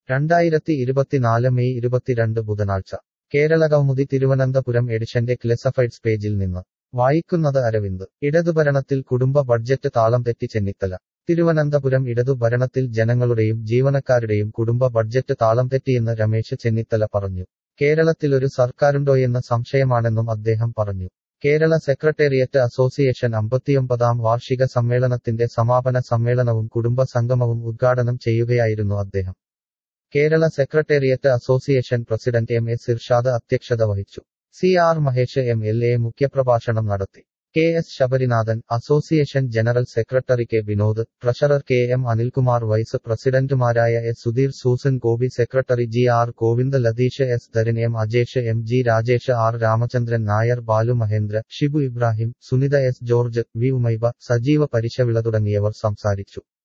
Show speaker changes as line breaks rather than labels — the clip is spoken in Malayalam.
രണ്ടായിരത്തി ഇരുപത്തിനാല് മെയ് ഇരുപത്തിരണ്ട് ബുധനാഴ്ച കേരള കൗമുദി തിരുവനന്തപുരം എഡിഷന്റെ ക്ലെസഫൈഡ്സ് പേജിൽ നിന്ന് വായിക്കുന്നത് അരവിന്ദ് ഇടതുഭരണത്തിൽ കുടുംബ ബഡ്ജറ്റ് താളം തെറ്റി ചെന്നിത്തല തിരുവനന്തപുരം ഇടതു ഭരണത്തിൽ ജനങ്ങളുടെയും ജീവനക്കാരുടെയും കുടുംബ ബഡ്ജറ്റ് താളം തെറ്റിയെന്ന് രമേശ് ചെന്നിത്തല പറഞ്ഞു കേരളത്തിലൊരു സർക്കാരുണ്ടോയെന്ന സംശയമാണെന്നും അദ്ദേഹം പറഞ്ഞു കേരള സെക്രട്ടേറിയറ്റ് അസോസിയേഷൻ അമ്പത്തിയൊമ്പതാം വാർഷിക സമ്മേളനത്തിന്റെ സമാപന സമ്മേളനവും കുടുംബ സംഗമവും ഉദ്ഘാടനം ചെയ്യുകയായിരുന്നു അദ്ദേഹം Kerala secretariat association president M S Irshad അധ്യക്ഷത വഹിച്ചു C R Mahesh M L A മുഖ്യപ്രഭാഷണം നടത്തി K S Sabarinadhan association general secretary K Vinod treasurer K M Anilkumar vice പ്രസിഡന്റുമാരായ S Sudheer Susan Gopi secretary G R Govind Latheesh S Dharan M Ajesh M G Rajesh R Ramachandran Nair Balu Mahendra Shibu Ibrahim Sunitha S George V Umaiba Sajeeva Parishavila തുടങ്ങിയവർ സംസാരിച്ചു